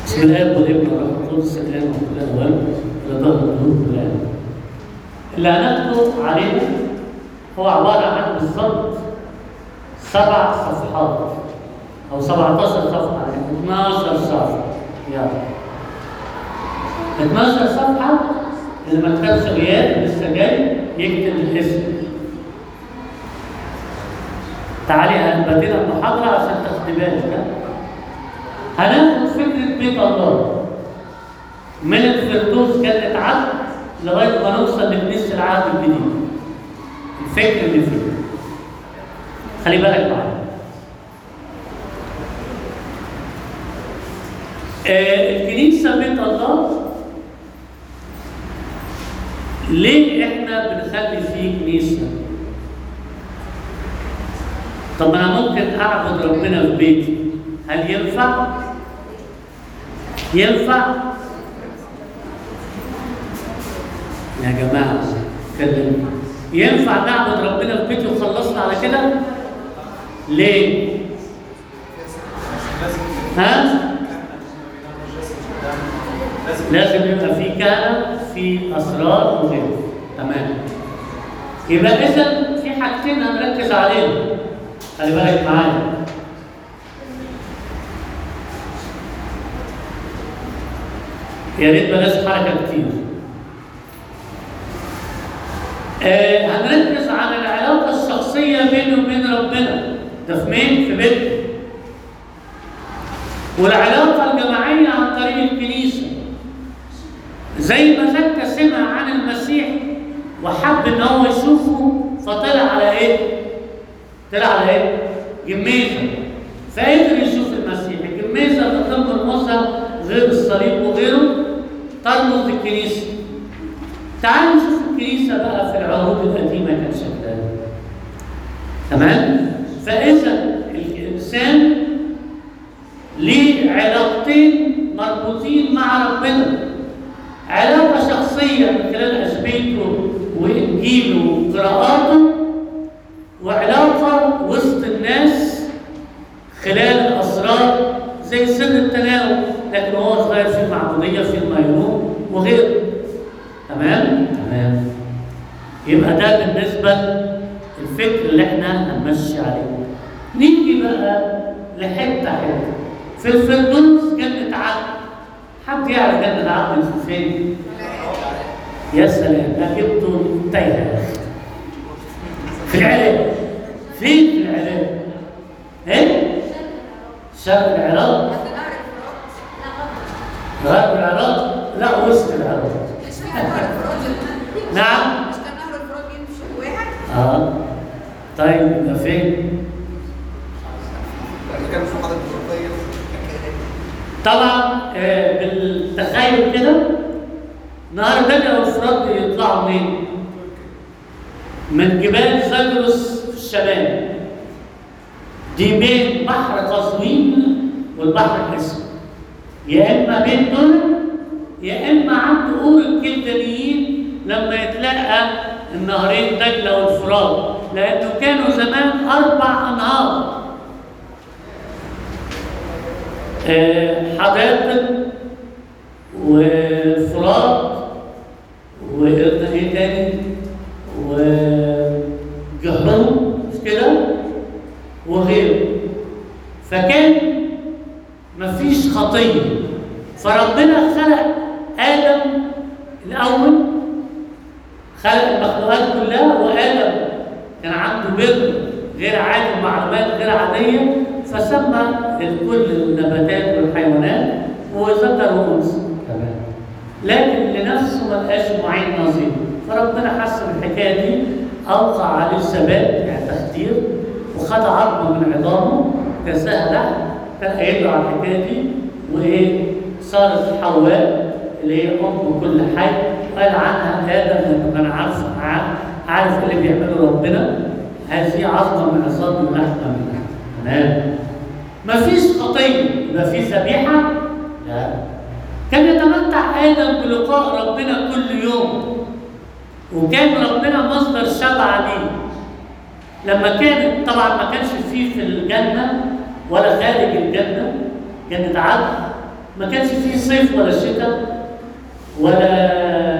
بسم الله والابن والروح القدس الان وكل الاوان الى ظهر الدهور كلها اللي هناخده عليه هو عباره عن بالظبط سبع صفحات او 17 صفحه يعني 12 صفحه يلا 12 صفحه اللي ما كتبش غياب لسه جاي يكتب الاسم تعالي هنبدل المحاضره عشان تاخدي بالك ها؟ هناخد فكره بيت الله من الفردوس جنة عدن لغايه ما نوصل لكنيسه العهد الجديد الفكر اللي فيه خلي بالك معايا آه الكنيسه بيت الله ليه احنا بنخلي فيه كنيسه طب انا ممكن اعبد ربنا في بيتي هل ينفع ينفع يا جماعه كلمني ينفع نعبد ربنا في بيتي وخلصنا على كده ليه ها لازم يبقى في كهنه في اسرار وغيره تمام يبقى اذا في حاجتين هنركز عليهم خلي بالك معايا يا ريت بلاش حركه كتير آه هنركز على العلاقه الشخصيه بيني وبين ربنا ده في مين؟ في بيتنا والعلاقه الجماعيه عن طريق الكنيسه زي ما زكا سمع عن المسيح وحب ان هو يشوفه فطلع على ايه؟ طلع على ايه؟ جميزه فقدر يشوف المسيح، الجميزه اللي ضمن رموزها غير الصليب وغيره ترمز للكنيسه. تعالوا نشوف الكنيسه بقى في العهود القديمه كان شكلها. تمام؟ فاذا الانسان ليه علاقتين مربوطين مع ربنا. علاقه شخصيه من خلال اسبيته وانجيله وقراءاته وعلاقة وسط الناس خلال الأسرار زي سر التناول لكن هو صغير في المعبودية في الميمون وغيره تمام؟ تمام يبقى ده بالنسبة الفكر اللي احنا هنمشي عليه نيجي بقى لحتة حتة في الفردوس جنة عدن حد يعرف جنة عدن فين؟ يا سلام ده جبته تايهة في العراق فين في العراق؟ ايه؟ شرق العراق غرب العراق لا وسط العراق نعم اه طيب يبقى فين؟ طبعا آه بالتخيل كده نهر دجله والفرات يطلعوا منين؟ من جبال زاجرس في الشمال دي بين بحر قزوين والبحر الاسود يا اما بين دول يا اما عند اور الكلدانيين لما يتلاقى النهرين دجله والفرات لانه كانوا زمان اربع انهار آه حدائق والفرات وايه تاني وجهرهم مش كده وغيره فكان مفيش خطيه فربنا خلق ادم الاول خلق المخلوقات كلها وادم كان عنده بر غير عادي ومعلومات غير عاديه فسمى الكل النباتات والحيوانات وذكر وانثى تمام لكن لنفسه ما لقاش معين نظير فربنا حس بالحكايه دي اوقع عليه الثبات يعني تخدير وخد عظمه من عظامه كساها لحم كان قايل له على الحكايه دي وايه صارت حواء اللي هي ام كل حي قال عنها ادم لانه كان عارف عارف اللي بيعمله ربنا هذه عظمه من عظام ولحمه من لحم تمام مفيش خطيه يبقى في ذبيحه لا كان يتمتع ادم بلقاء ربنا كل يوم وكان ربنا مصدر شبع ليه لما كان طبعا ما كانش فيه في الجنه ولا خارج الجنه جنه عدن ما كانش فيه صيف ولا شتاء ولا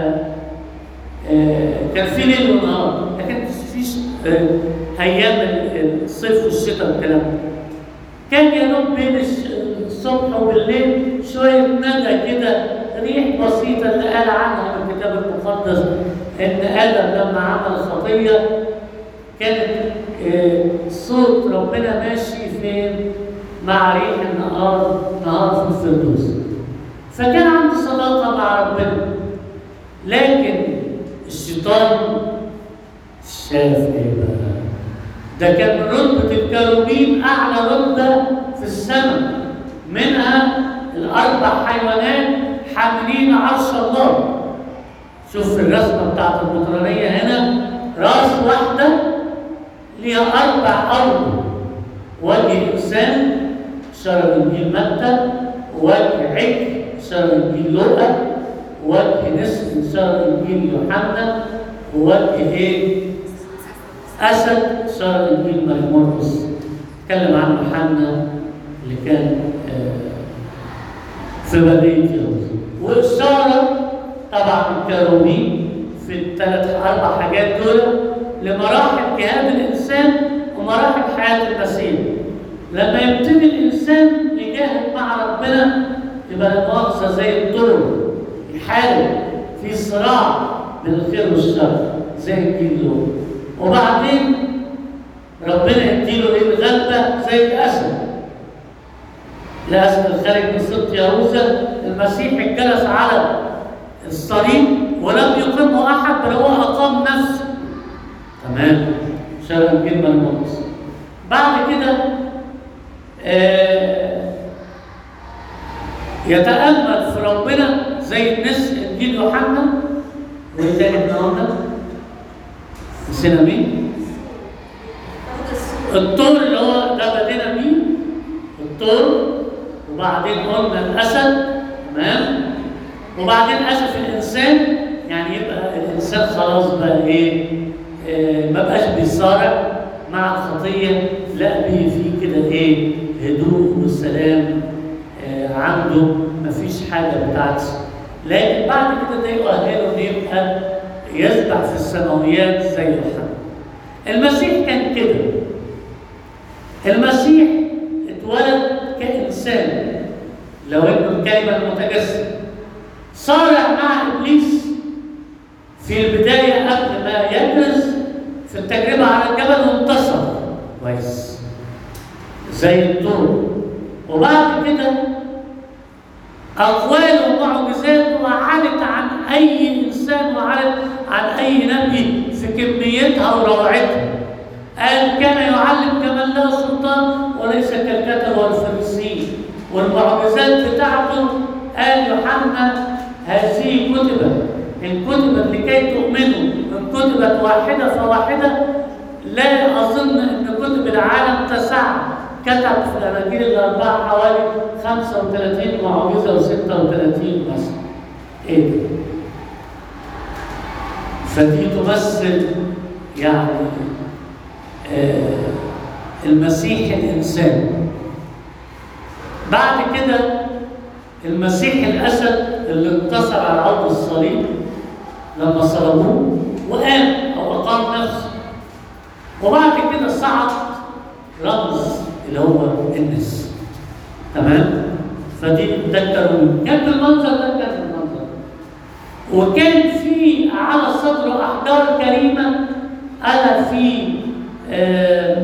آه، كان في ليل ونهار ما كانش فيش آه، ايام ال- الصيف والشتاء والكلام ده كان يا دوب بين الش- الصبح وبالليل شويه ندى كده ريح بسيطه اللي قال عنها الكتاب المقدس ان ادم لما عمل خطيه كانت آه، صوت ربنا ماشي فين مع ريح النهار نهار في الفردوس فكان عنده صداقه مع ربنا لكن الشيطان شاف ايه بقى ده كان رتبة الكروبين أعلى رتبة في السماء منها الأربع حيوانات حاملين عرش الله شوف الرسمة بتاعت المطرانية هنا راس واحدة ليها أربع أرجل وجه إنسان شرب إنجيل متى وجه عجل شرب إنجيل لوقا وجه نسر شرب إنجيل يوحنا ووجه إيه أسد شرب إنجيل مرقس اتكلم عنه حنا اللي كان آه، في بداية يهوذا وإشارة طبعا الكرومين في الثلاث أربع حاجات دول لمراحل جهاد الإنسان ومراحل حياة المسيح لما يبتدي الإنسان يجاهد مع ربنا يبقى لا مؤاخذة زي الطور يحارب في صراع بين الخير والشر زي الجيل دول وبعدين ربنا يديله ايه الغلبة زي الأسد الأسد الخارج من سبط يهوذا المسيح جلس على الصليب ولم يقمه أحد بل هو أقام نفسه تمام شرع كلمة المقدس بعد كده آه يتأمل في ربنا زي الناس إنجيل يوحنا والتاني النهارده نسينا مين؟ الطور اللي هو ده بدينا بيه الطور وبعدين قلنا الاسد تمام وبعدين اسف الانسان يعني يبقى الانسان خلاص بقى ايه آه ما بقاش بيصارع مع الخطيه لا بيه في كده ايه هدوء والسلام آه عنده مفيش حاجه بتاعت لكن بعد كده ده يؤهله انه يبقى يسبح في السماويات زي يوحنا المسيح كان كده المسيح اتولد كإنسان لو انه الكلمة المتجسد صارع مع إبليس في البداية قبل ما يبرز في التجربة على الجبل وانتصر كويس زي الطور وبعد كده أقوال ومعجزات وعلت عن أي إنسان وعلت عن أي نبي في كميتها وروعتها قال كان يعلم كمن له سلطان وليس كالكتب والفريسيين والمعجزات بتاعته قال يوحنا هذه كتبت إن كتبت لكي تؤمنوا إن كتبت واحدة فواحدة لا أظن أن كتب العالم تسع كتب في الأناجيل الأربعة حوالي 35 معجزة و36 مثلا إيه ده؟ فدي تمثل يعني آه المسيح الإنسان بعد كده المسيح الأسد اللي انتصر على عرض الصليب لما صلبوه وقام أو أقام نفسه وبعد كده صعد رمز اللي هو النس تمام فدي ده الترويج كان بالمنظر ده كان بالمنظر وكان في على صدره احجار كريمه الا في آه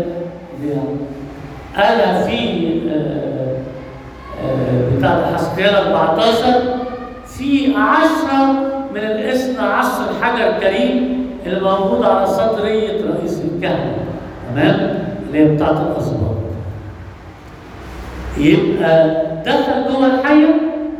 الا في آه آه بتاع حسقيال 14 في عشرة من الاثنى عشر حجر كريم اللي موجود على صدرية رئيس الكهنة تمام اللي هي بتاعت الأسباط يبقى دخل جوه الحية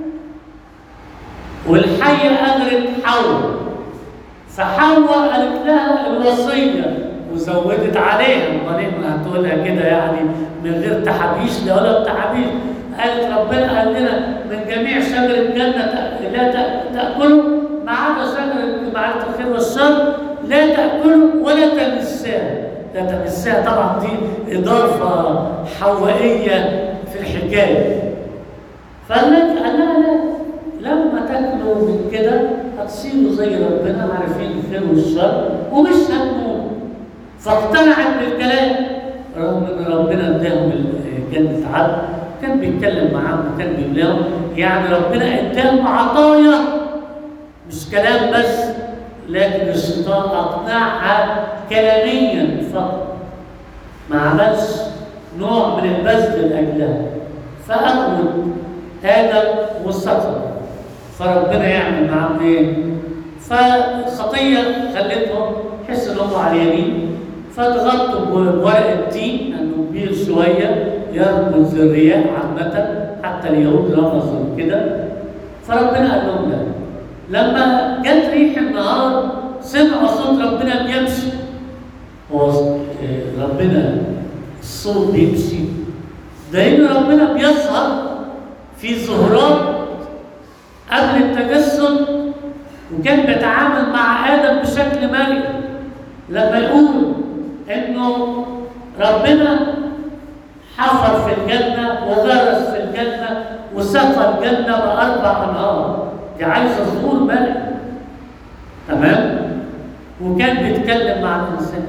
والحية أغرت حواء فحواء قالت لها الوصية وزودت عليها امال ما هتقولها كده يعني من غير تحابيش لا ولا بتحابيش قالت ربنا قال لنا من جميع شجر الجنة لا تأكلوا ما عدا شجرة معرفة الخير والشر لا تأكلوا ولا تمساها لا تمساها طبعا دي إضافة حوائية في الحكاية فقال لك قال لها لا لما تاكلوا من كده هتصيروا زي ربنا عارفين الخير والشر ومش هتموتوا فاقتنعت بالكلام رغم ان ربنا اداهم جنة عدن كان بيتكلم معاهم وكان بيملاهم يعني ربنا اداهم عطايا مش كلام بس لكن الشيطان اقنعها كلاميا فقط ما عملش نوع من البذل لاجلها فاغوى ادم واستقر فربنا يعمل معاهم ايه؟ فالخطيه خلتهم يحسوا ان هم على اليمين فاتغطوا بورق التين لانه كبير شويه يرمز الرياح عامه حتى اليهود رمزوا كده فربنا قال لهم لا لما جت ريح النهار سمعوا صوت ربنا بيمشي هو ربنا الصوت بيمشي لان ربنا بيظهر في ظهورات قبل التجسد وكان بيتعامل مع ادم بشكل مرئي لما يقول انه ربنا حفر في الجنه وغرس في الجنه وسقى الجنه باربع انهار دي عايزه ظهور مرئي تمام وكان بيتكلم مع الانسان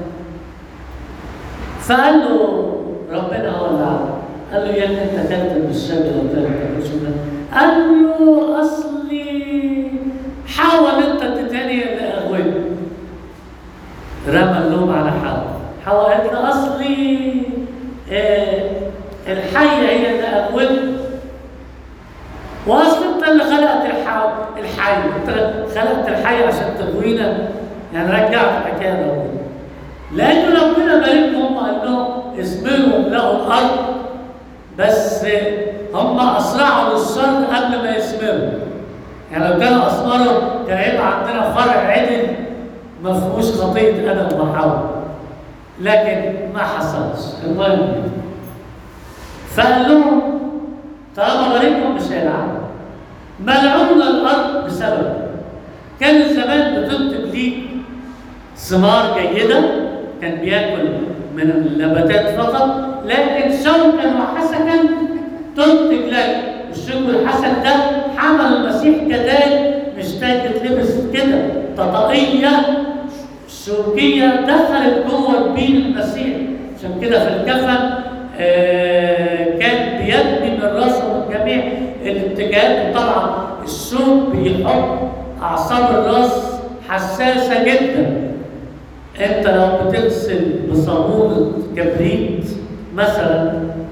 فقال له ربنا هو اللي عمل قال له يا ابني انت اكلت من الشجره وانت ما تاكلش منها قال له اصلي حاول انت تتاني اغويك رمى اللوم على حواء حواء قالت له اصلي آه الحيه هي اللي اغوتني واصل انت اللي خلقت الحي الحي انت خلقت الحي عشان تغوينا يعني رجعت الحكايه لربنا لان ربنا باركهم قال لهم اثمروا املأوا الارض بس هم اسرعوا للشر قبل ما يثمروا يعني لو كانوا اثمروا كان هيبقى عندنا فرع عدل ما فيهوش خطيه ادم وحواء لكن ما حصلش المهم فقال لهم طالما باركهم مش هيلعبوا ملعون الارض بسبب كان زمان بتنتج ليه ثمار جيده كان بياكل من النباتات فقط لكن شوكا وحسكا تنتج لك الشوك والحسك ده حمل المسيح كذلك مش تاجت لبس كده تطائيه شوكيه دخلت جوه جبين المسيح عشان كده في الكفن آه كان بيبني من راسه من جميع الاتجاهات وطبعا الشوك بيحط اعصاب الراس حساسه جدا انت لو بتغسل بصابونه كبريت مثلا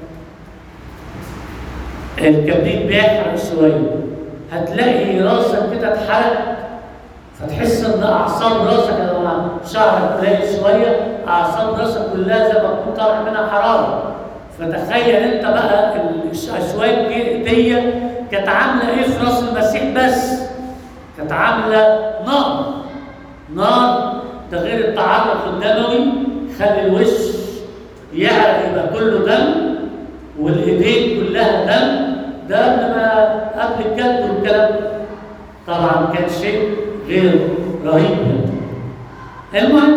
الكبريت بيحرق شويه هتلاقي راسك كده اتحرق فتحس ان اعصاب راسك لما شعرك قليل شويه اعصاب راسك كلها زي ما تكون طالع منها حراره فتخيل انت بقى الاشواك دي كانت عامله ايه في راس المسيح بس كانت عامله نار نار ده غير التعرق الدموي خلي الوش يعرق يبقى كله دم والايدين كلها دم ده قبل ما قبل الجد والكلام طبعا كان شيء غير رهيب المهم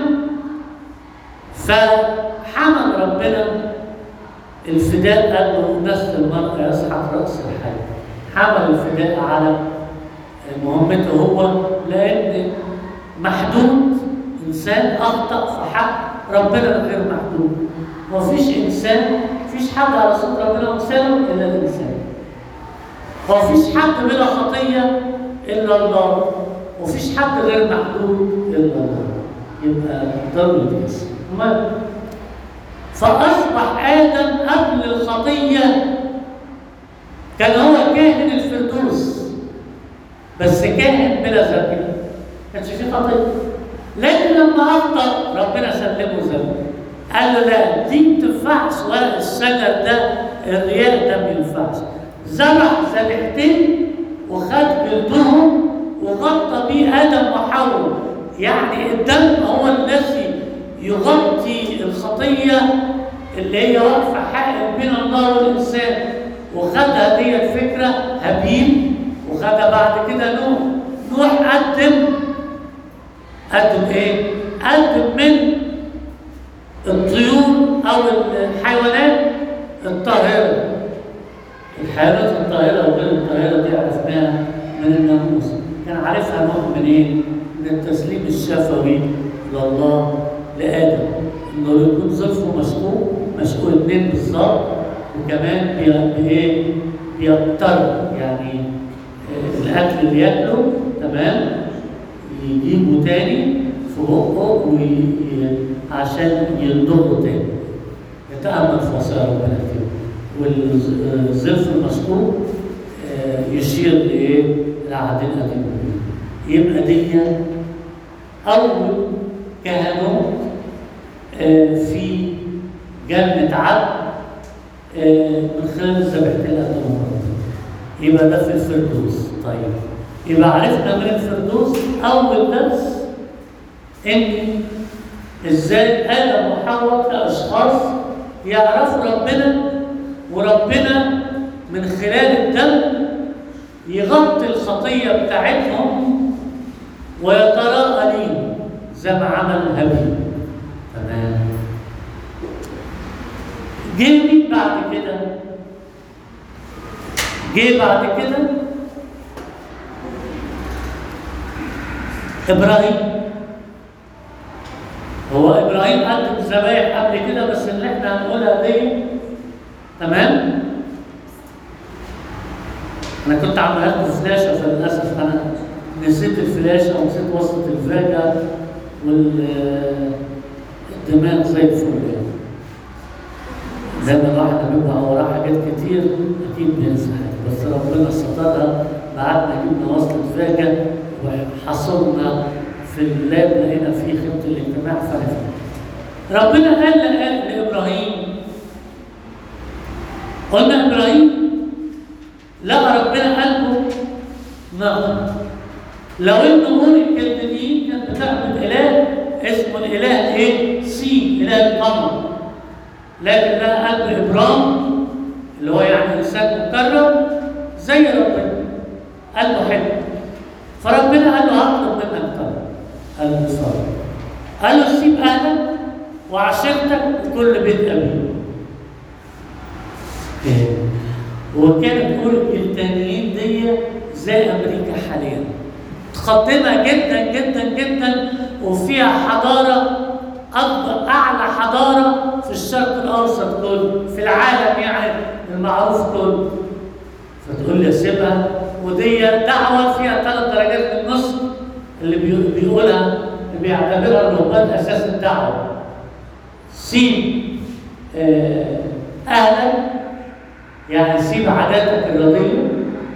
فحمل ربنا الفداء قال له نسل المرء يسحق راس الحي حمل الفداء على مهمته هو لان محدود انسان اخطا في حق ربنا غير محدود مفيش انسان مفيش حد على صوت ربنا ومثاله الا الانسان مفيش حد بلا خطيه الا الله مفيش حد غير محدود الا الله يبقى ضروري الاسم فاصبح ادم قبل الخطيه كان هو كاهن الفردوس بس كاهن بلا ذنب كانش فيه خطيه لكن لما اخطا ربنا سلمه ذنب قال له لا دي ما تنفعش ورق الشجر ده الرياء ده ما ينفعش زرع ذبيحتين وخد جلدهم وغطى بيه ادم وحواء يعني الدم هو الذي يغطي الخطيه اللي هي واقفه حائل بين الله والانسان وخدها دي الفكره هابيل وخدها بعد كده نوح نوح قدم قدم ايه؟ قدم من الطيور او الحيوانات الطاهره الحيوانات الطاهرة وغير الطاهرة دي عرفناها من الناموس كان عارفها نوع منين؟ من التسليم الشفوي لله لآدم إنه يكون ظرفه مشقوق مشقوق اتنين بالظبط وكمان بي- بإيه؟ بيضطر يعني آه، الأكل اللي ياكله تمام يجيبه تاني في بقه وي... عشان يندغه تاني يتأمل في وصايا ربنا كتير والظرف المشكوك آه، يشير لايه؟ للعهد القديم يبقى دي اول كهنوت آه، في جنة عدن آه، من خلال الذبيحتين اللي قدمهم ربنا. يبقى ده في الفردوس طيب يبقى عرفنا من الفردوس اول درس ان ازاي ادم وحواء كاشخاص يعرفوا ربنا وربنا من خلال الدم يغطي الخطيه بتاعتهم ويتراءى ليهم زي ما عمل هابيل تمام جه مين بعد كده؟ جه بعد كده ابراهيم هو ابراهيم قدم ذبايح قبل كده بس اللي احنا هنقولها دي تمام انا كنت عامل لكم فلاشه فللاسف انا نسيت الفلاشه ونسيت وصله الفاجه والدماغ زي الفل يعني زي ما الواحد بيبقى وراه حاجات كتير اكيد بينسى حاجه بس ربنا سترها بعدنا جبنا وصله فاجه وحصلنا في اللاب لقينا فيه خطه الاجتماع فنفهم ربنا قال لآل لابراهيم قلنا ابراهيم لقى ربنا قلبه نار لو ان امور الكلدانيين كانت بتعبد اله اسمه الاله ايه؟ سي اله القمر لكن ده قلب ابرام اللي هو يعني انسان مكرم زي ربنا قلبه حلو فربنا قال له هطلب منك طلب قال له صار قال له سيب اهلك وعشيرتك وكل بيت ابيك وكانت تقول التانيين دي زي امريكا حاليا متقدمه جدا جدا جدا وفيها حضاره اكبر اعلى حضاره في الشرق الاوسط كله في العالم يعني المعروف كله فتقول لي سيبها ودي دعوه فيها ثلاث درجات من النص اللي بي- بيقولها اللي بيعتبرها الرهبان اساس الدعوه سيب آه، اهلك يعني سيب عاداتك الرضيه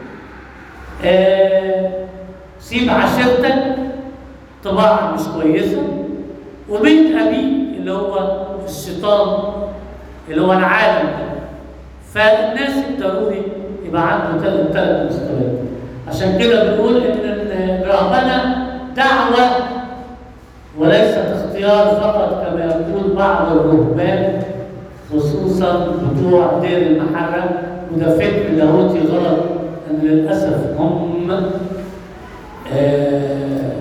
آه، سيب عشيرتك طباع مش كويسه وبيت ابيك اللي هو الشيطان اللي هو العالم ده فالناس ضروري يبقى عنده ثلاث ثلاث مستويات عشان كده بنقول ان الرهبنه دعوه وليست اختيار فقط كما يقول بعض الرهبان خصوصا بتوع دير المحرم وده فكر لاهوتي غلط ان للاسف هم آه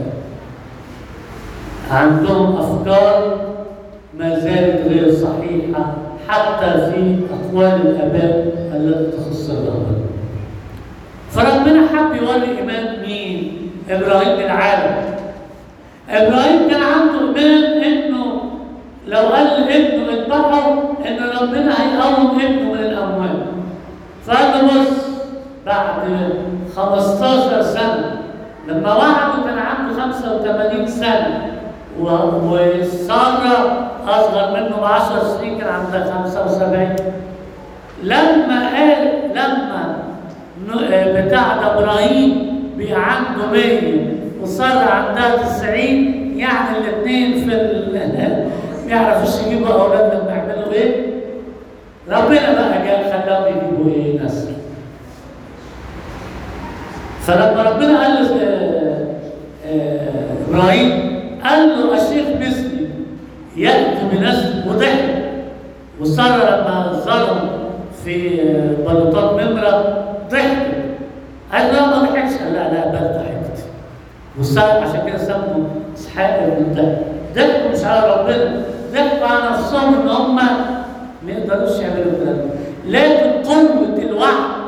عندهم افكار ما زالت غير صحيحه حتى في اقوال الاباء التي تخص الرهبنه فربنا حب يوري ايمان مين؟ ابراهيم العالم ابراهيم كان عنده ايمان انه لو قال لابنه اذبحه ان ربنا هيقوم ابنه من الاموات فقال له بص بعد 15 سنه لما وعده كان عنده 85 سنه و- وساره اصغر منه ب 10 سنين كان عندها 75 لما قال لما ن- آه، بتاع ده ابراهيم بقى عنده 100 وساره عندها 90 يعني الاثنين في ال- ما يعرفوش يجيبوا اولاد لما يعملوا ايه؟ ربنا بقى جاء خلاهم يجيبوا ايه نسل فلما ربنا قال له آه، آه، ابراهيم قال له الشيخ مثلي ياتي بنسل وضحك وساره لما ظلم في آه، بلوطات نمره ضحك قال له ما ضحكش قال لا لا بل ضحكت وساره عشان كده سموا اسحاق ابن الضحك ضحكوا مش على ربنا ضحكوا على نفسهم ان هم ما يقدروش يعملوا كده لكن قوه الوعد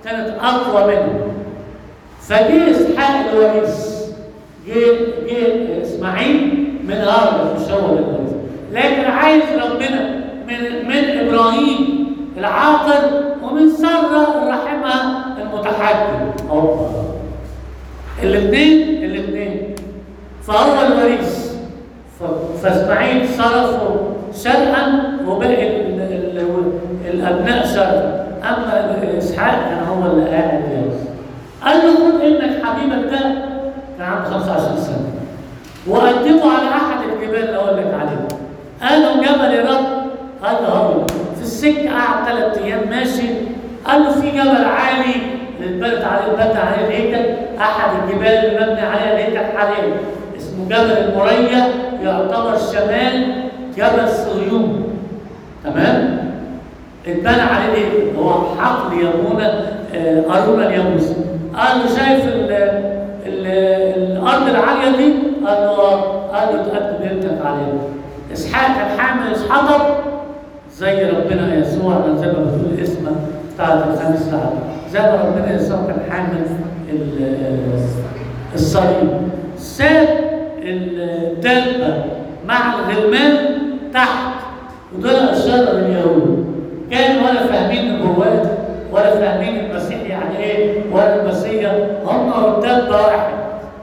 كانت اقوى منه فجه اسحاق الوريث جه جه اسماعيل من هارون مش هو الوريث لكن عايز ربنا من من ابراهيم العاقل ومن ساره الرحمه المتحكم اوبا الاثنين الاثنين فهو الوريث ف- فاسماعيل صرفه شرقا وباقي ال- ال- الابناء شرقا اما اسحاق كان هو اللي قاعد يرث قال له خد ابنك حبيبك ده كان عنده 25 سنه وقدمه على احد الجبال اللي اقول لك عليه قال له جبل يا رب قال له هو في السكه قعد ثلاث ايام ماشي قال له في جبل عالي اللي اتبنت عليه اتبنى عليه الهيكل احد الجبال اللي مبني عليها الهيكل حاليا اسمه جبل المريا يعتبر شمال جبل صهيون تمام اتبنى عليه الهيكل هو حقل يمونة آه، أرونا اليابوسي قال له شايف ال ال الأرض العالية دي؟ قال له آه. قال له تقدم ابنك عليها إسحاق كان حامل حطب زي ربنا يسوع زي ما بتقول اسمه بتاعت الخميس ساعة زي ما ربنا يسوع كان حامل ال- الصليب ساب الدابة مع الغلمان تحت ودول أشرار اليهود كانوا ولا فاهمين نبوات ولا فاهمين المسيح يعني ايه ولا المسيح هم والدابة واحد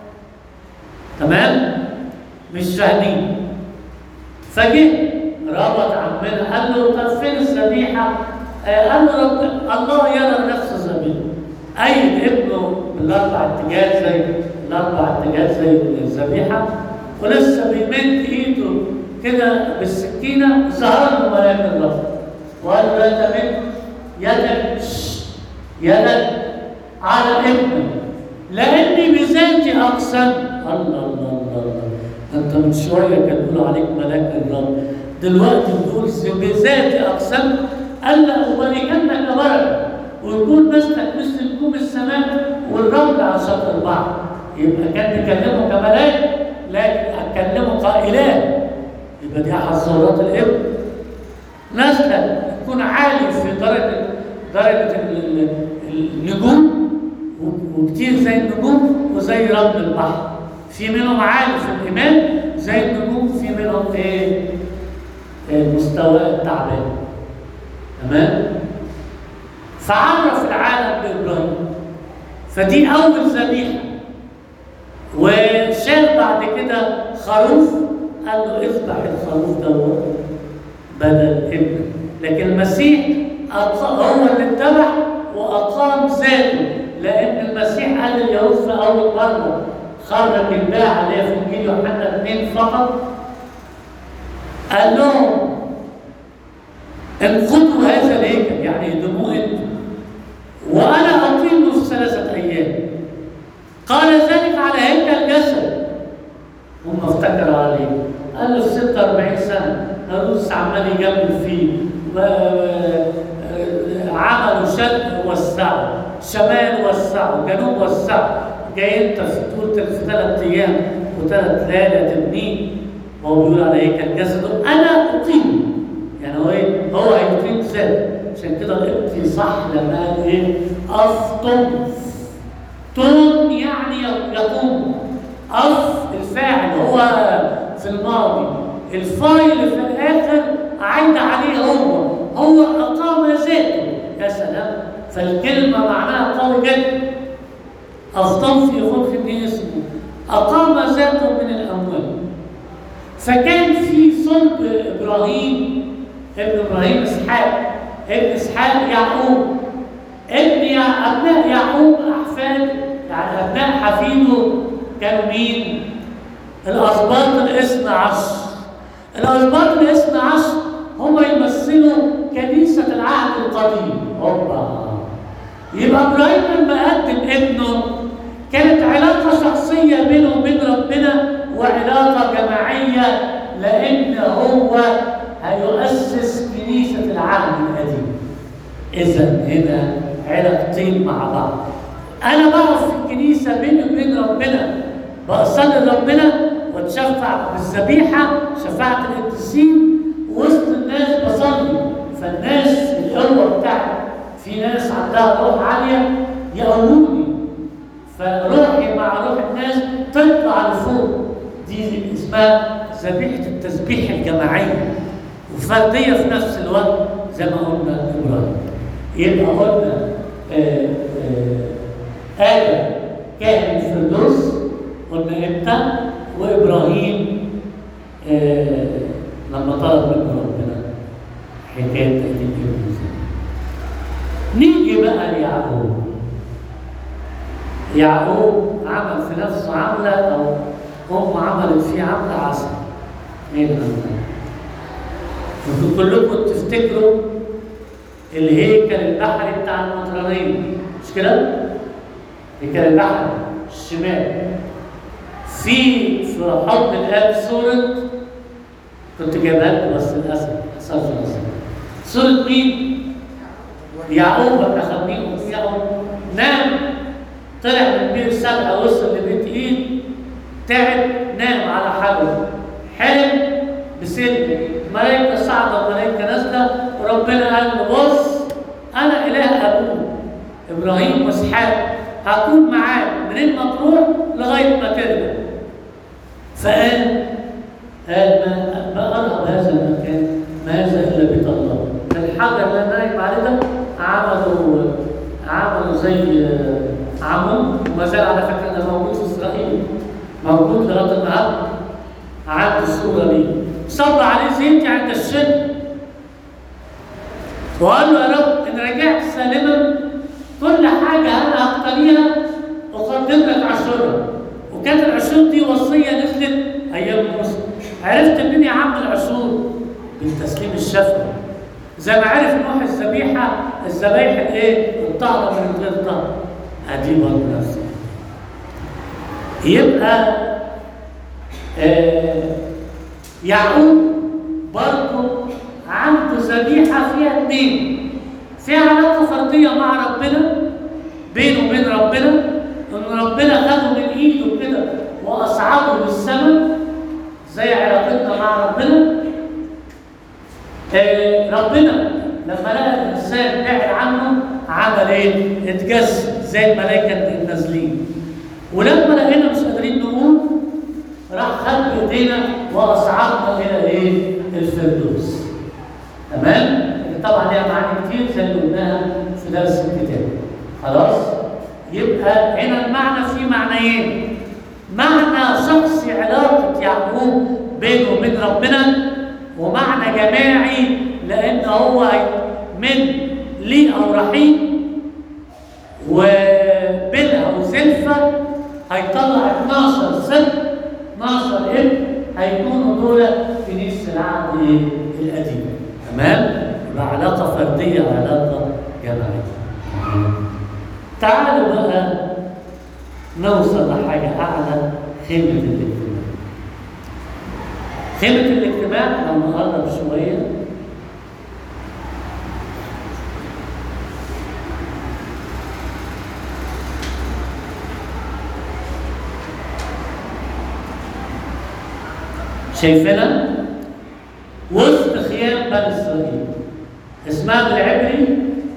تمام مش فاهمين فجه ربط عمنا قال له طب فين الذبيحه؟ آه، قال له رب الله يرى نفس الذبيحه ايد ابنه بالاربع اتجاهات زي الاربع اتجاهات زي الذبيحه ولسه بيمد ايده كده بالسكينه ظهر له ملاك الرب وقال له لا تمد يدك يدك على ابنك لاني بذاتي اقسم الله الله الله الله انت من شويه كان بيقولوا عليك ملاك الرب دلوقتي بتقول بذاتي اقسم الا اباركنك بركه ويكون نسلك مثل نجوم السماء والرمل على شط البحر يبقى كان بيكلمه كملاك لكن اتكلمه كاله يبقى دي احد صورات الابن نسلك يكون عالي في درجه درجه ال- ال- النجوم وكتير زي النجوم وزي رمل البحر في منهم عالي في الايمان زي النجوم في منهم ايه آه، مستوى التعبان تمام فعرف العالم بابراهيم فدي اول ذبيحه وشاف بعد كده خروف قال له اذبح الخروف دوت بدل ابنك لكن المسيح أق- هو اللي اتبع واقام ذاته لان المسيح قال لليهود في اول مره خرج الباعة اللي هي في انجيل يوحنا اثنين فقط قال لهم انقضوا هذا الهيكل يعني اهدموه انتم وانا اقيمه في ثلاثه ايام قال ذلك على هيكل جسد هم افتكروا عليه قال له في 46 سنه هيرودس عمال يجمل فيه و- عملوا شرق وسعوا شمال وسعوا جنوب وسعوا جاي انت في تقول في ثلاث ايام وثلاث ليالي تبنيه هو بيقول على هيكل جسده انا اقيم يعني هو ايه هو هيقيم ذاته عشان كده الابتي صح لما قال ايه افطم تون يعني يقوم أف الفاعل هو في الماضي الفايل في الآخر عايد عليه هو هو أقام ذاته يا سلام فالكلمة معناها قوي جدا أفضل في خلق اسمه أقام ذاته من الأموال فكان في صلب إبراهيم ابن إبراهيم إسحاق ابن إسحاق يعقوب ابن يا ابناء يعقوب احفاد يعني ابناء حفيده كانوا مين؟ الاسباط الاثنى عشر الاسباط الاثنى عشر هم يمثلوا كنيسه العهد القديم هوبا يبقى ابراهيم لما قدم ابنه كانت علاقه شخصيه بينه وبين ربنا وعلاقه جماعيه لان هو هيؤسس كنيسه العهد القديم إذا هنا علاقتين مع بعض. أنا بقف في الكنيسة بيني وبين ربنا بصلي لربنا واتشفع بالذبيحة شفاعة القديسين وسط الناس بصلي فالناس القوة بتاعت في ناس عندها روح عاليه يقوموني فروحي مع روح الناس تطلع لفوق دي اسمها ذبيحه التسبيح الجماعيه وفرديه في نفس الوقت زي ما قلنا ابراهيم يبقى قلنا آه، آه، ادم كاهن الفردوس قلنا امتى وابراهيم آه، لما طلب منه ربنا حكايه تقديم ابن نيجي بقى ليعقوب يعقوب عمل في نفسه عملة أو أمه عملت فيه عملة عسل إيه العملة؟ انتوا كلكم تفتكروا الهيكل البحري بتاع المطرانية مش كده؟ هيكل البحري الشمال في في حضن الآب صورة كنت جايبها لكم بس للأسف حصلش نصيب صورة مين؟ يعقوب احنا خدناه يعقوب نام طلع من بير سبعة وصل لبيت ايد تعب نام على حجر حلم بسلم ملائكة صعدة وملائكة نازلة وربنا قال له بص أنا إله أبوك إبراهيم وإسحاق هكون معاك منين ما تروح لغاية ما ترجع فقال قال ما ما أرهب هذا المكان ما هذا إلا بيت الله الحجر اللي أنا نايم عليه ده عملوا عملوا زي عمود وما زال على فكره ده موجود في اسرائيل موجود لغايه النهارده عند الصوره دي صب عليه زيت عند الشد وقال له يا رب ان رجعت سالما كل حاجه انا هقتنيها اقدم لك عشرها وكانت العشور دي وصيه نزلت ايام موسى عرفت منين يا عم العشور بالتسليم الشفوي زي ما عرف نوح الذبيحه الذبايح الايه؟ الطهره من غير طهر ادي برضه نفس يبقى آه يعقوب برضه عنده ذبيحه فيها اثنين فيها علاقه فرديه مع ربنا بينه وبين ربنا ان ربنا خده من ايده كده واصعده للسماء زي علاقتنا مع ربنا آه ربنا لما لقى الانسان بعد عنه عمل ايه؟ اتجسد زي الملائكه النازلين ولما لقينا مش قادرين نقوم راح خد بايدينا واصعدنا الى ايه؟ الفردوس تمام؟ طبعا ليها معاني كتير زي اللي قلناها في درس الكتاب خلاص؟ يبقى هنا المعنى فيه معنيين معنى شخصي علاقه يعقوب بينه وبين ربنا ومعنى جماعي لان هو من لي او رحيم وبلها وزلفة هيطلع 12 سنة 12 ابن هيكونوا دول في نفس العهد القديم تمام؟ يبقى علاقة فردية وعلاقة جماعية تعالوا بقى نوصل لحاجة أعلى خيمة الاجتماع خيمة الاجتماع لما نقرب شوية شايفينها وسط خيام بني اسرائيل اسمها بالعبري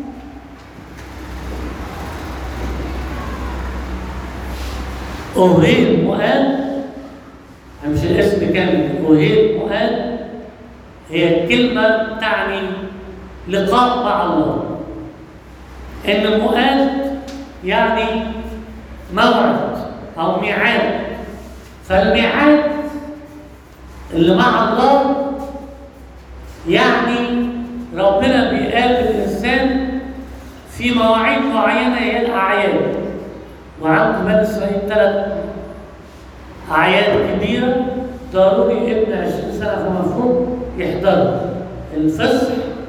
أوهيل مؤاد مش الاسم كامل أوهيل مؤاد هي كلمة تعني لقاء مع الله إن المؤاد يعني موعد أو ميعاد فالميعاد اللي مع الله يعني ربنا بيقابل الانسان في مواعيد معينه هي الاعياد وعند بني اسرائيل ثلاث اعياد كبيره ضروري ابن 20 سنه فمفروض يحضرها الفصح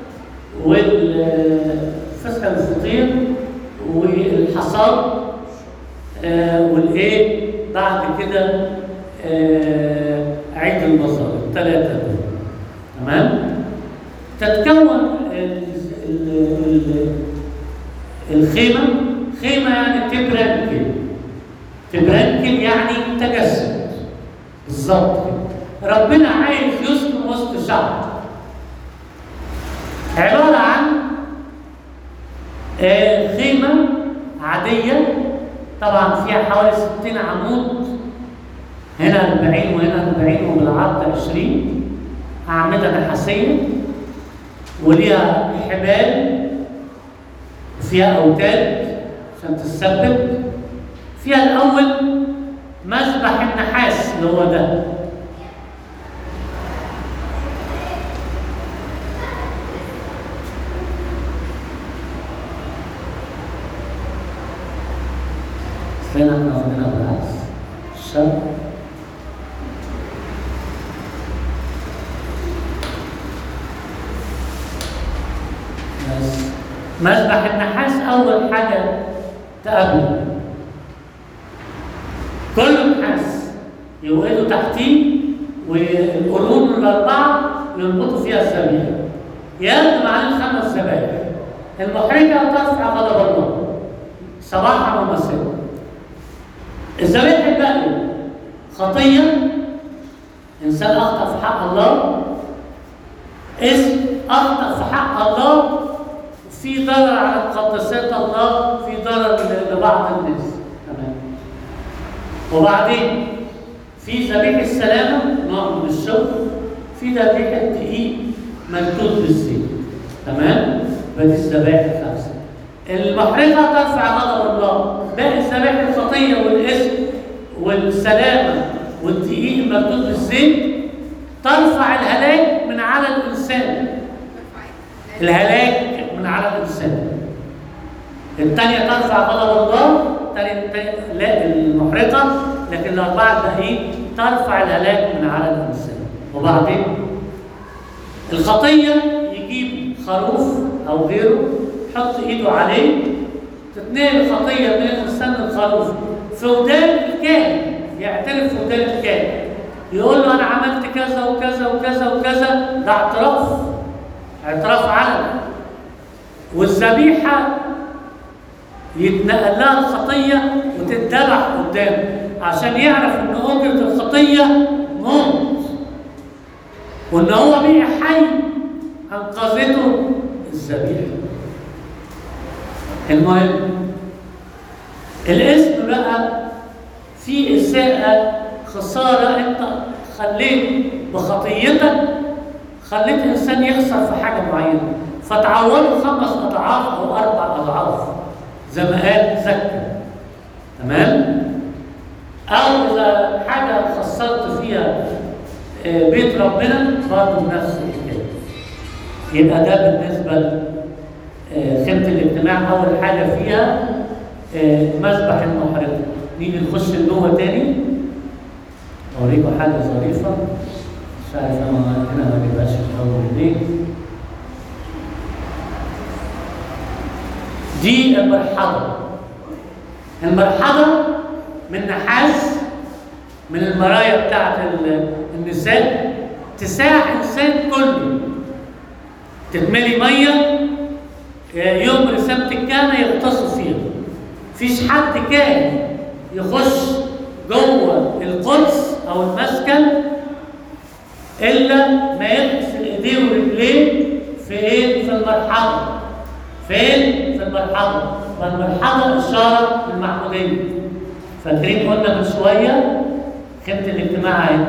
والفصح الفطير والحصاد آه والايه بعد كده آه عيد البصر الثلاثة دول تمام تتكون ال ال ال الخيمة خيمة يعني تبرنكل تبرنكل يعني تجسد بالظبط ربنا عايز يسكن وسط شعب عبارة عن آه، خيمة عادية طبعا فيها حوالي 60 عمود هنا 40 وهنا 40 وبالعرض 20 أعمدة نحاسية وليها حبال وفيها أوتاد عشان تثبت فيها الأول مذبح النحاس اللي هو ده فين احنا واخدينها بالعكس الشرق بس مذبح النحاس اول حاجه تقابله كل نحاس يوقدوا تحتيه والقرون الاربعه يربطوا فيها الذبيحه يقدم عليه خمس ذبائح المحرجه ترفع غضب الله صباحا ومساء الذبائح الباقيه خطيه انسان اخطا في حق الله اسم اخطا في حق الله في ضرر على مقدسات الله في ضرر لبعض الناس تمام وبعدين في ذبيحه السلامه نوع من الشوك في ذبيحه دقيق ملتوت بالزيت تمام فدي الذبائح الخمسه المحرقه ترفع غضب الله باقي الذبائح الخطيه والاسم والسلامه والدقيق الملتوت بالزيت ترفع الهلاك من على الانسان الهلاك من على الانسان الثانيه ترفع غضب الله الثانيه لا المحرقه لكن الاربعه الباقيين ترفع الهلاك من على الانسان وبعدين الخطيه يجيب خروف او غيره يحط ايده عليه تتنقل الخطيه من الانسان للخروف في ودان الكاهن يعترف في ودان الكاهن يقول له انا عملت كذا وكذا وكذا وكذا ده اعتراف اعتراف علني والذبيحه يتنقل لها الخطيه وتتذبح قدامه عشان يعرف ان اجره الخطيه موت وان هو بقي حي انقذته الذبيحه المهم الاسم بقى في اساءه خساره انت خليت بخطيتك خليت انسان يخسر في حاجه معينه فتعوضه خمس اضعاف او اربع اضعاف زي ما قال زكا تمام او اذا حاجه خسرت فيها آه، بيت ربنا برضه نفس الحكايه يبقى ده بالنسبه آه، خيمه الاجتماع اول حاجه فيها آه، مذبح المحرقه نيجي نخش جوه تاني اوريكم حاجه ظريفه مش عارف انا هنا ما بيبقاش الاول ليه دي المرحضه المرحضه من نحاس من المرايا بتاعت ال- النساء تساع انسان كله تتملي ميه يوم رسامة الكهنة يغطسوا فيها مفيش حد كاهن يخش جوه القدس او المسكن الا ما يغسل ايديه ورجليه في ايه؟ في المرحضه فين؟ في المرحضه والمرحضه اشاره للمعموديه فاكرين قلنا من شويه خيمه الاجتماع اهي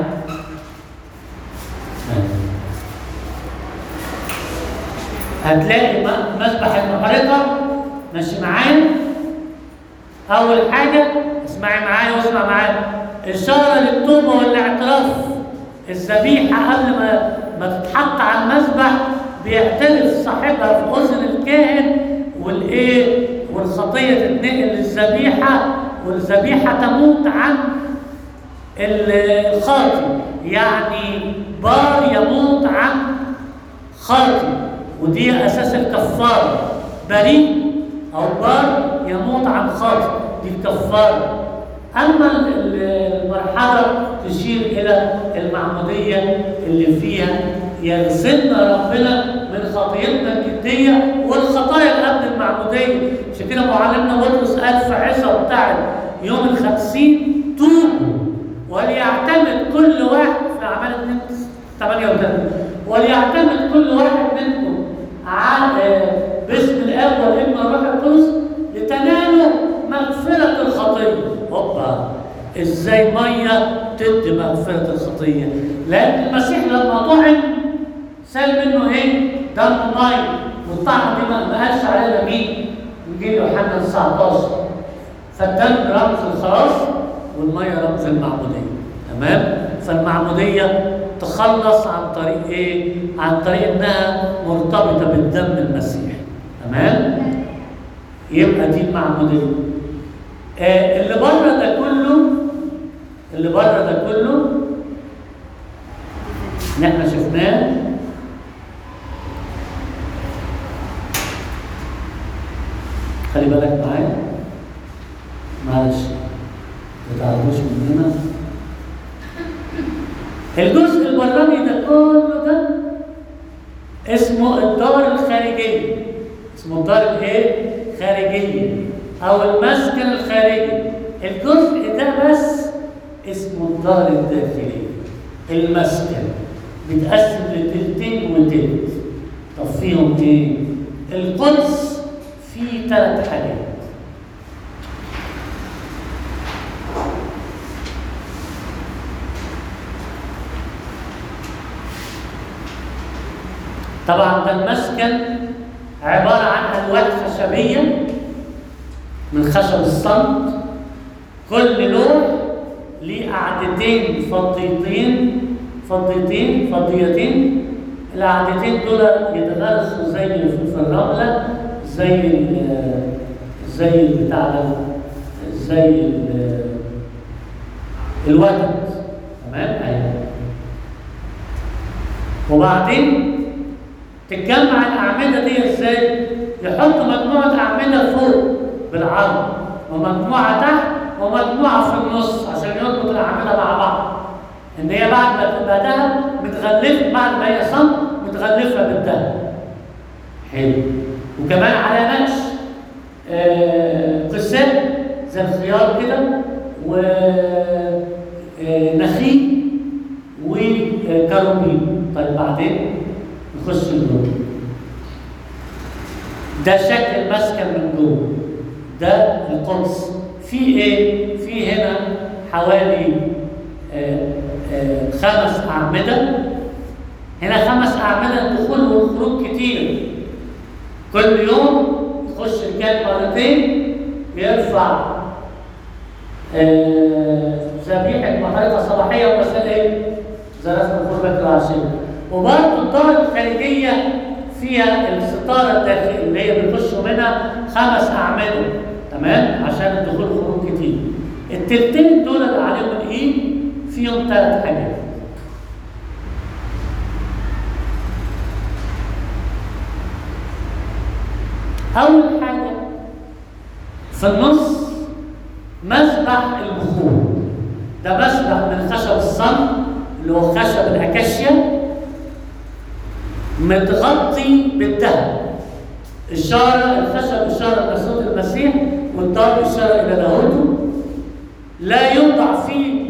هتلاقي م- مسبح المحرقه ماشي معايا اول حاجه اسمعي معايا واسمع معايا اشاره للتوبه والاعتراف الذبيحه قبل ما ما تتحط على المذبح بيعترف صاحبها في اذن الكاهن والايه والخطيه تتنقل للذبيحه والذبيحه تموت عن ال- الخاطي يعني بار يموت عن خاطي ودي اساس الكفاره بريء او بار يموت عن خاطئ دي الكفاره اما ال- ال- المرحله تشير الى المعموديه اللي فيها يغسلنا ربنا من خطيئتنا الجديه والخطايا اللي قبل المعموديه عشان كده معلمنا بطرس قال في عظه بتاعت يوم الخمسين توبوا وليعتمد كل واحد في اعمال 2 38 وليعتمد كل واحد منكم على باسم الاب والابن والروح القدس لتنالوا مغفره الخطيه هوبا ازاي ميه تدي مغفره الخطيه لان المسيح لما طعن سال منه ايه دم ميه والطعنه دي ما ما قالش عليها مين انجيل يوحنا 19 فالدم رمز الخلاص والميه رمز المعموديه تمام فالمعموديه تخلص عن طريق ايه عن طريق انها مرتبطه بالدم المسيح تمام يبقى دي المعموديه آه اللي بره ده كله اللي بره ده كله اللي احنا شفناه خلي بالك معايا معلش ما تعرفوش مننا الجزء البراني ده كله ده اسمه الدار الخارجية اسمه الدار الايه؟ خارجية أو المسكن الخارجي الجزء ده بس اسمه الدار الداخلية المسكن بيتقسم لتلتين وتلت طب فيهم ايه؟ القدس فيه ثلاث حاجات طبعا ده المسكن عبارة عن ألواح خشبية من خشب الصمت كل لوح ليه قعدتين فضيتين فضيتين فضيتين القعدتين دول يتغرسوا زي في الرملة زي ال- زي البتاع ده زي ال- الوتد تمام ايوه وبعدين تتجمع الأعمدة دي ازاي؟ يحط مجموعة أعمدة فوق بالعرض ومجموعة تحت ومجموعة في النص عشان يربط الأعمدة مع بعض. إن هي بعد ما تبقى دهب متغلفة بعد ما هي صمت متغلفة بالدهب. حلو. وكمان على نقش آه، قسام زي الخيار كده ونخيل وكروبين. طيب بعدين نخش جوه ده شكل المسكن من جوه ده القدس في ايه في هنا حوالي آه آه خمس اعمده هنا خمس اعمده الدخول والخروج كتير كل يوم يخش الكلب مرتين يرفع آه، ذبيحه محرقه صباحيه ومسائيه زي رسم قربة العشيه وبرضه الدار الخارجيه فيها الستاره الداخليه اللي هي بيخشوا منها خمس اعمده تمام عشان الدخول والخروج كتير التلتين دول اللي عليهم الايد فيهم ثلاث حاجات اول حاجه في النص مسبح البخور ده مسبح من خشب الصمت اللي هو خشب الاكاشيا متغطي بالذهب إشارة الخشب إشارة لصوت المسيح والدار إشارة إلى لاهوته لا يوضع فيه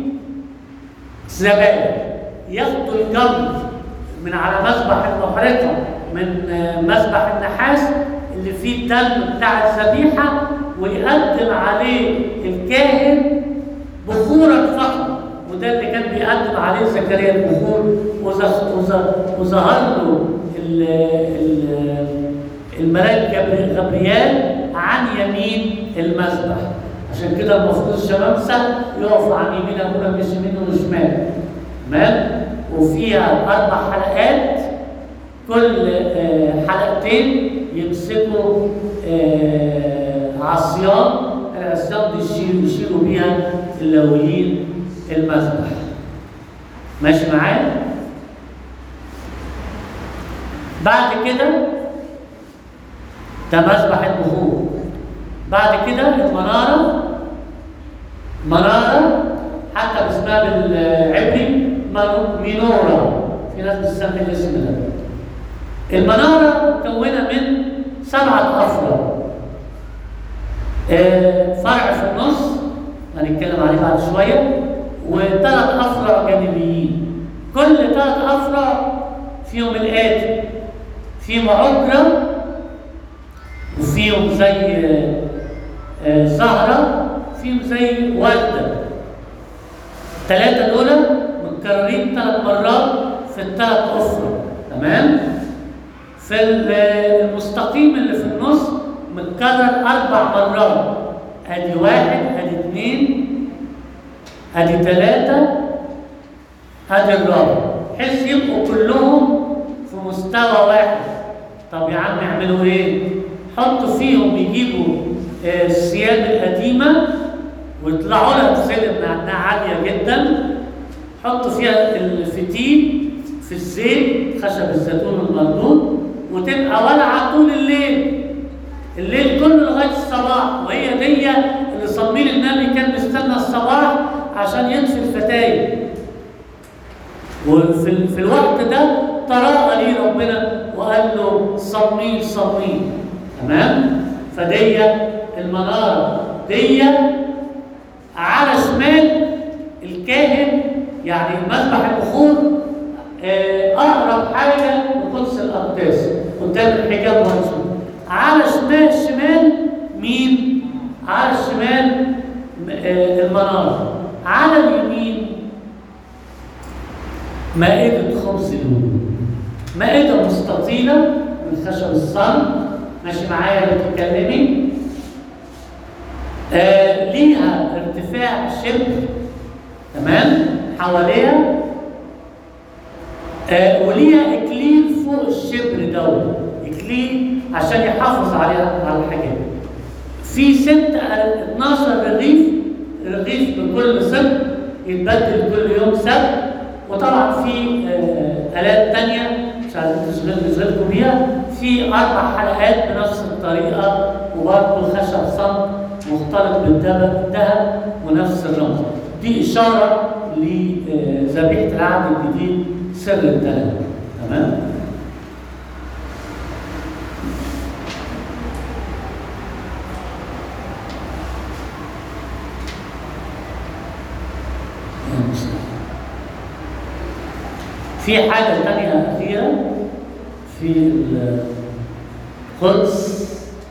زبائن ياخدوا الجمر من على مسبح المحرقة من آه، مسبح النحاس اللي فيه الدم بتاع الذبيحة ويقدم عليه الكاهن بخورا فقط وده اللي كان بيقدم عليه زكريا البخور وز- وز- وظهر له ال- ال- الملاك جبر- غبريال عن يمين المذبح عشان كده المفروض الشمامسة يقف عن يمين ابونا مش يمين وشمال تمام وفيها اربع حلقات كل آه، حلقتين يمسكوا آه، عصيان العصيان دي يشيلوا يشيلوا بيها اللاويين المذبح ماشي معايا بعد كده ده مسبح البخور بعد كده المنارة منارة حتى باسمها بالعبري منو- مينورة في ناس بتسمي الاسم ده المنارة مكونة من سبعة أفرع آه، فرع في النص هنتكلم عليه بعد شوية وثلاث أفرع جانبيين كل ثلاث أفرع فيهم الآتي في معجرة وفيهم زي آه، آه، زهرة فيهم زي وردة الثلاثة دول متكررين ثلاث مرات في الثلاث أسرة تمام؟ في ال- المستقيم اللي في النص متكرر أربع مرات أدي واحد أدي اثنين أدي ثلاثة أدي الرابع بحيث يبقوا كلهم في مستوى واحد طب يا عم يعملوا إيه؟ حطوا فيهم يجيبوا آه، الثياب القديمة ويطلعوا لها بسلم مع انها عاليه جدا حطوا فيها الفتيل في الزيت خشب الزيتون المردود وتبقى ولعه طول الليل الليل كله لغايه الصباح وهي دي اللي صميل النبي كان مستنى الصباح عشان يطفي الفتايل وفي ال- في الوقت ده تراءى ليه ربنا وقال له صميل صميل تمام فدي المناره دي على شمال الكاهن يعني مذبح البخور آه، اقرب حاجه لقدس الاقداس قدام الحجاب والرسول على شمال شمال مين؟ على الشمال م- آه، المناره على اليمين مائدة خبز اليوم مائدة مستطيلة من خشب الصلب ماشي معايا بتتكلمي آه ليها ارتفاع شبر تمام حواليها آه وليها اكليل فوق الشبر دوت اكليل عشان يحافظ عليها على الحاجات في ست 12 رغيف رغيف بكل سبت يتبدل كل يوم سبت وطبعا في آه الات تانية مش عايزين تشغل نشغلكم بيها في اربع حلقات بنفس الطريقه وبرضه خشب صمت مختلط بالذهب الذهب ونفس الرمز دي اشاره لذبيحه العهد الجديد سر الثلاثه تمام يا مسلم. في حاجة تانية أخيرة في القدس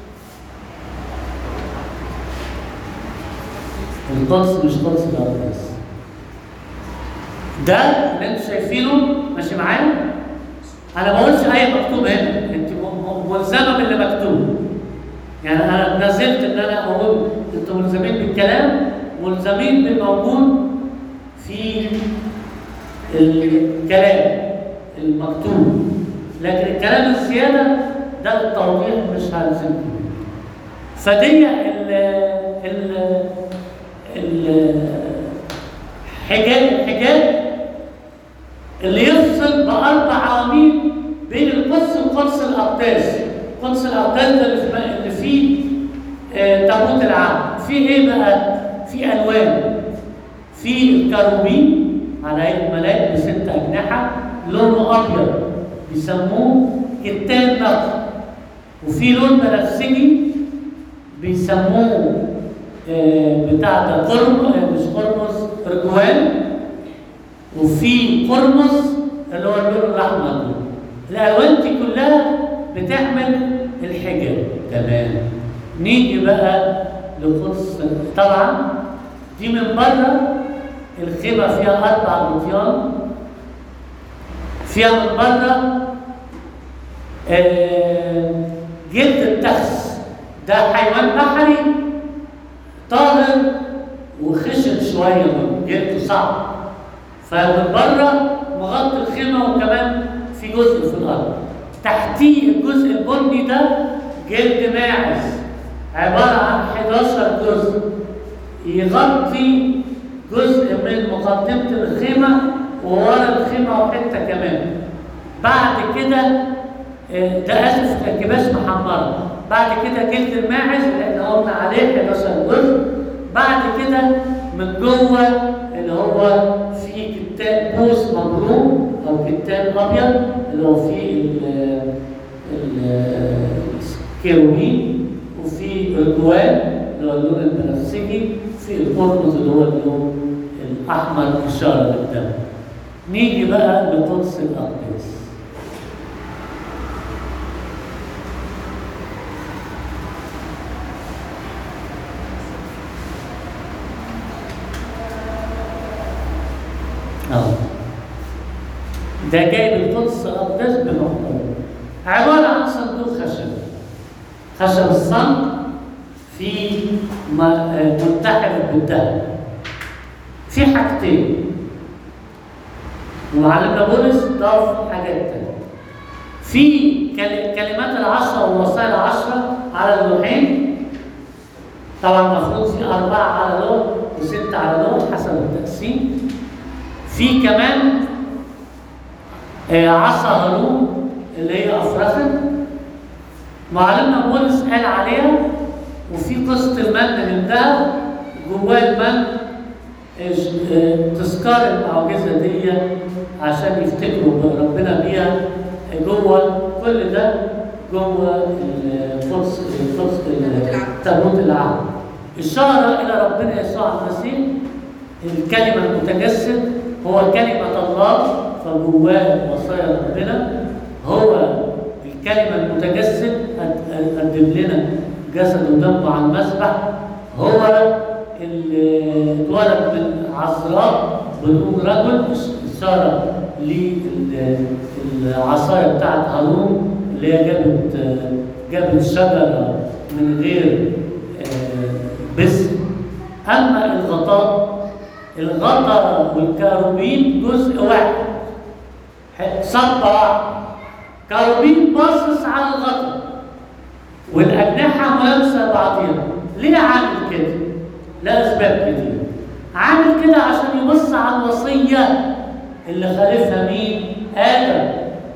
القدس مش قدس الأقداس ده اللي انتوا شايفينه ماشي معايا انا ما بقولش اي مكتوب هنا انت م- م- ملزمه باللي مكتوب يعني انا نزلت ان انا اقول انتوا ملزمين بالكلام ملزمين بالموجود في الكلام المكتوب لكن الكلام الزياده ده للتوضيح مش هلزمكم فدي ال ال الحجاب الحجاب اللي يفصل باربع عواميد بين القدس وقدس الاقداس قدس الاقداس ده اللي في- اللي فيه آه، تابوت العهد في ايه بقى في الوان في الكروبين على ايد ملاك بست اجنحه لونه ابيض بيسموه كتان نقي وفي لون بنفسجي بيسموه آه، بتاع ده قرم آه، مش قرمز رجوان وفي قرمز اللي هو اللون الاحمر ده. الالوان دي كلها بتعمل الحجاب تمام نيجي بقى لقدس طبعا دي من بره الخيمه فيها اربع غطيان فيها من بره آه، جلد التخس ده حيوان بحري طاهر وخشن شويه من جلده صعب فمن بره مغطي الخيمه وكمان في جزء في الارض تحتيه الجزء البني ده جلد ماعز عباره عن 11 جزء يغطي جزء من مقدمه الخيمه وورا الخيمه وحته كمان بعد كده آه، ده اسف كباش محمره بعد كده جلد الماعز اللي احنا قلنا عليه 11 جزء بعد كده من جوه اللي هو فيه كتان بوس مبروم او كتان ابيض اللي هو فيه ال- ال- الكيروبين وفي الجوان اللي هو اللون البنفسجي في القرمز اللي هو اللون الاحمر اشاره للدم نيجي بقى لقدس الاقداس أهو ده جايب القدس الأقداس بمحتوى عبارة عن صندوق خشب خشب الصمت في م- آه، ملتحف بالذهب في حاجتين ومعلمنا بولس ضاف حاجات تانية في كل- كلمات العشرة والوصايا العشرة على اللوحين طبعا المفروض في أربعة على لوح وستة على لوح حسب التقسيم في كمان آه، عصا هارون اللي هي أفرخت معلمنا بولس قال عليها وفي قصة المن من ذهب جواه المن إيش- آه، تذكار المعجزة دي عشان يفتكروا ربنا بيها جوه كل ده جوه القدس القدس تابوت العهد إشارة إلى ربنا يسوع المسيح الكلمة المتجسد هو كلمة الله فجواه وصايا ربنا هو الكلمة المتجسد قد- قدم لنا جسد ودمه على المذبح هو اللي اتولد من عذراء بدون رجل إشارة للعصاية بتاعت هارون اللي هي جابت جابت شجرة من غير آه، بسم أما الغطاء الغطاء والكاروبين جزء واحد ح- صبة واحدة كاروبين باصص على الغطاء والأجنحة ملامسة بعضيها ليه عامل كده؟ لأسباب كتير عامل كده عشان يبص على الوصية اللي خالفها مين؟ آدم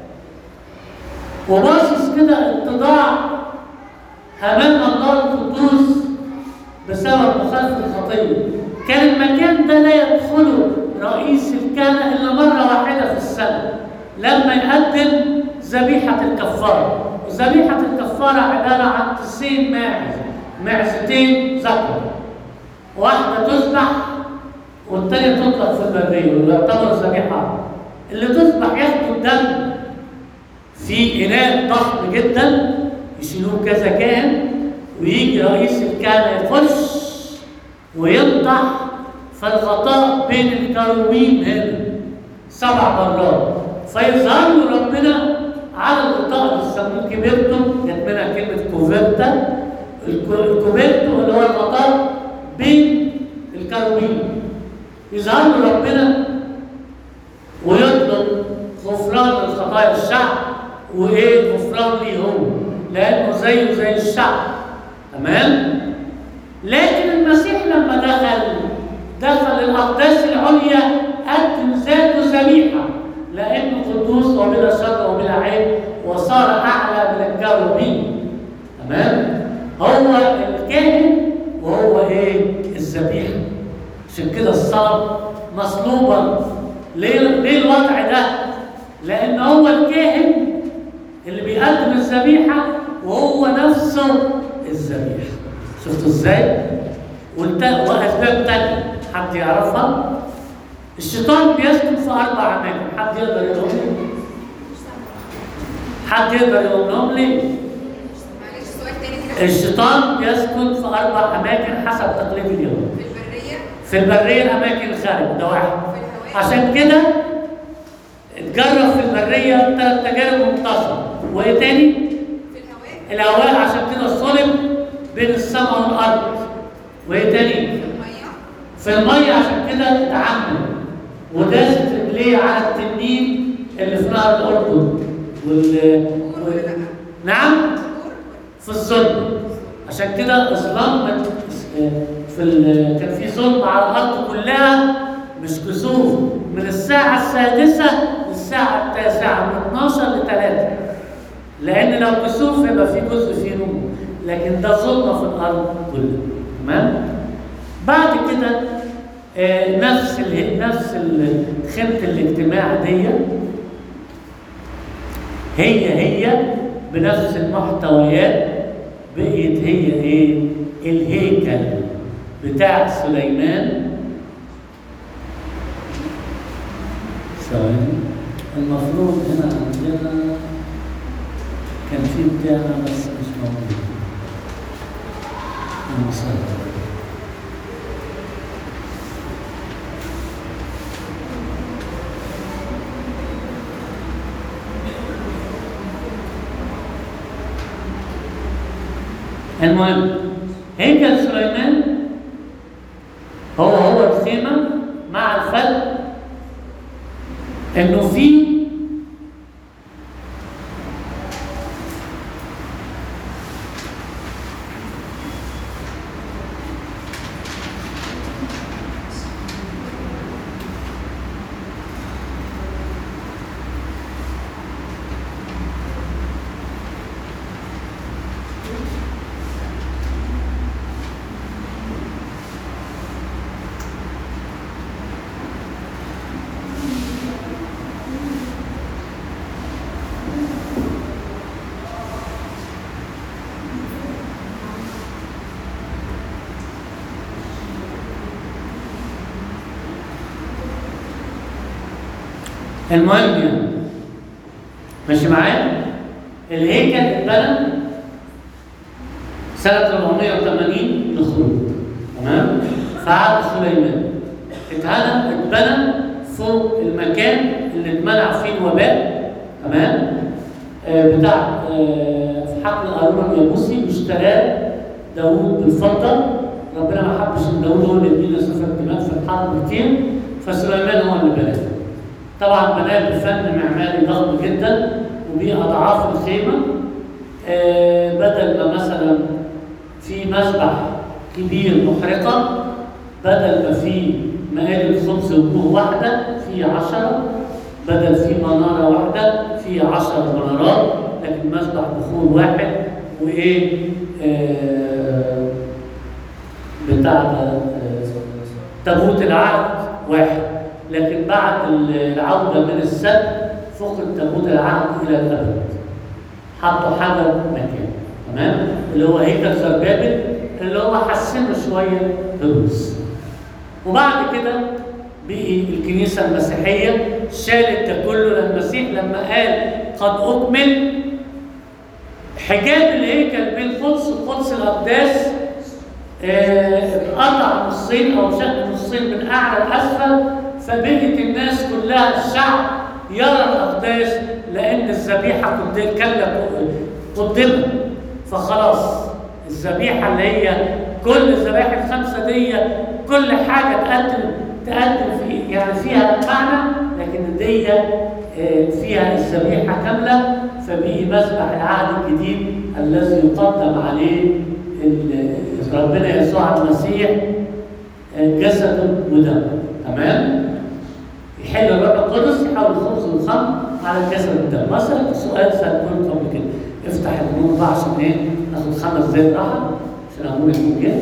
وباصص كده اتضاع أمام الله القدوس بسبب مخالفة الخطية كان المكان ده لا يدخله رئيس الكهنة إلا مرة واحدة في السنة لما يقدم ذبيحة الكفارة ذبيحة الكفارة عبارة عن تسين ماعز معزتين ذكر واحدة تذبح والتانية تطلق في البرية ويعتبر ذبيحة اللي تذبح ياخدوا الدم في إناء ضخم جدا يشيلوه كذا كاهن ويجي رئيس الكهنة يخش وينطح في الغطاء بين الكروبين هنا سبع مرات فيظهر له ربنا على الغطاء اللي بيسموه كبيرتو جت منها كلمة كوفيرتا الكو- الكوفيرتو اللي هو الغطاء بين الكروبين يظهر له ربنا ويطلب غفران لخطايا الشعب وايه غفران ليه هو لانه زيه زي الشعب تمام لكن المسيح لما دخل دخل الاقداس العليا قدم ذاته ذبيحه لانه قدوس وبلا شر وبلا عيب وصار اعلى من الكروبين تمام هو الكاهن وهو ايه الذبيحه عشان كده الصلب مصلوبا ليه ليه الوضع ده؟ لأن هو الكاهن اللي بيقدم الذبيحة وهو نفسه الذبيحة. شفتوا ازاي؟ والت- وأسباب تانية حد يعرفها؟ الشيطان بيسكن في أربع أماكن، حد يقدر يقول لي؟ حد يقدر يقول لهم ليه؟ معلش سؤال تاني كده الشيطان بيسكن في أربع أماكن حسب تقليد اليهود. في البرية في البرية الأماكن الخارج ده واحد في الهواء عشان كده اتجرب في البرية ثلاث تجارب وانتصر وايه تاني؟ في الهواء الهواء عشان كده صلب بين السماء والأرض وايه تاني؟ في المية في المية عشان كده اتعمد وداست رجليه على التنين اللي في نهر الأردن وال... ولا لأ؟ نعم دور في الظلم عشان كده اظلام من- في ال... كان في ظلم على الارض كلها مش كسوف من الساعة السادسة للساعة التاسعة من 12 ل 3 لأن لو كسوف يبقى في جزء فيه نوم لكن ده ظلمة في الأرض كلها تمام؟ بعد كده آه، نفس ال... نفس ال- خيمة الاجتماع دي هي هي بنفس المحتويات بقيت هي ايه الهيكل بتاع سليمان ثواني المفروض هنا عندنا كان في بتاعنا بس مش موجود المصادر المهم هيكل سليمان هو هو الخيمة مع الفرق انه في المهم يعني ماشي معايا الهيكل اتبنى سنة 480 للخروج تمام في عهد سليمان اتهدم اتبنى فوق المكان اللي اتمنع فيه الوباء تمام آه بتاع آه في حقل هارون اليابوسي واشتراه داوود بالفضة ربنا ما حبش ان داوود هو اللي يدينا سفر دماء في الحرب كتير فسليمان هو اللي بناه طبعا بناه بفن معماري ضخم جدا وبأضعاف الخيمة آه بدل ما مثلا في مسبح كبير محرقة بدل ما في مقالب خبز وجوه واحدة في عشرة بدل في منارة واحدة في عشر منارات لكن مسبح بخور واحد وإيه آه بتاع ده، آه، تابوت العهد واحد لكن بعد العودة من السد فقد تابوت العهد إلى الأبد حطوا حجر مكان تمام اللي هو هيكل زربابل اللي هو حسنه شوية بروس وبعد كده بقي الكنيسة المسيحية شالت ده كله لأن المسيح لما قال قد أكمل حجاب الهيكل بين قدس وقدس الأقداس آه، اتقطع نصين أو شق نصين من أعلى لأسفل فبقت الناس كلها الشعب يرى الأقداس لأن الذبيحة قد- كان قدمت فخلاص الذبيحة اللي هي كل الذبائح الخمسة دي كل حاجة تقدم تقدم في يعني فيها معنى لكن دي آه، فيها الذبيحة كاملة فبقي مسبح العهد الجديد الذي يقدم عليه ال- ربنا يسوع المسيح آه، جسده ودمه تمام؟ يحل الروح القدس يحول الخبز والخمر على الجسد والدم مثلا سؤال سالته لكم قبل كده افتح النور بقى عشان ايه ناخد خمس دقايق راحه عشان اقول لكم جه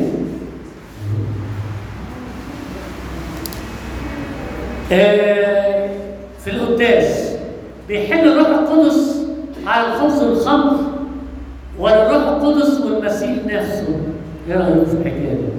آه، في القداس بيحل الروح القدس على الخبز والخمر ولا الروح القدس والمسيح نفسه ايه رايكم في الحكايه دي؟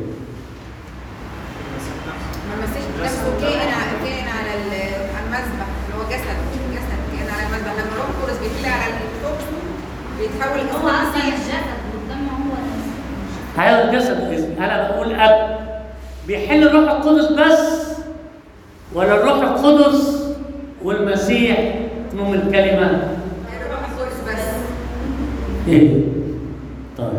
ما المسيح نفسه كائن ع- كائن على ال- على المذبح اللي هو جسد جسد كائن على المذبح لما الروح القدس بيحل على الخبز بيتحول هو جسد اصلا المسيح الجسد والدم هو نفسه هذا الجسد إذن انا بقول اب بيحل الروح القدس بس ولا الروح القدس والمسيح نوم الكلمه الروح القدس بس ايه طيب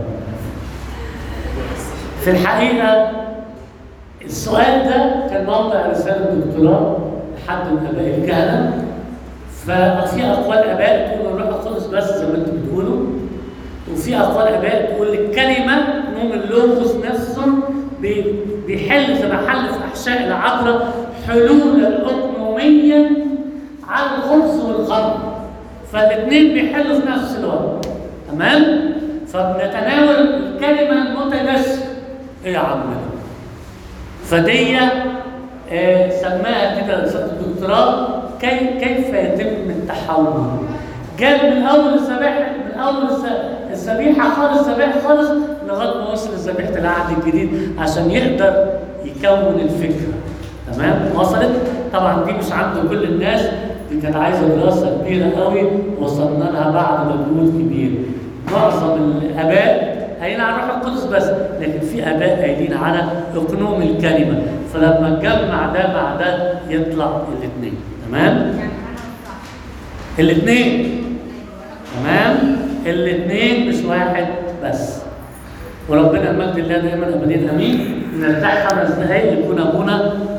في الحقيقه السؤال ده كان موضع رساله دكتوراه لحد من اباء الكهنه ففي اقوال اباء تقول الروح القدس بس زي ما انتم بتقولوا وفي اقوال اباء تقول الكلمه نوم اللوغوس نفسه بي- بيحل زي ما حل في احشاء العذراء حلولا اقنوميا على الخبز والخمر فالاثنين بيحلوا في نفس الوقت تمام فبنتناول الكلمه المتجسد ايه يا عم ده؟ فدي آه، سماها كده رساله الدكتوراه كي كيف يتم التحول جاب من اول الذبائح من اول الز- الذبيحه خالص ذبائح خالص لغايه ما وصل لذبيحه العهد الجديد عشان يقدر يكون الفكره تمام وصلت طبعا دي مش عند كل الناس دي كانت عايزه دراسه كبيره قوي وصلنا لها بعد مجهود كبير معظم الاباء قايلين على الروح القدس بس لكن في اباء قايلين على اقنوم الكلمه فلما تجمع ده مع ده يطلع الاثنين تمام يعني انا صح الاثنين تمام الاثنين مش واحد بس وربنا المجد لله دائما ابدين امين نرتاح خمس دقايق يكون ابونا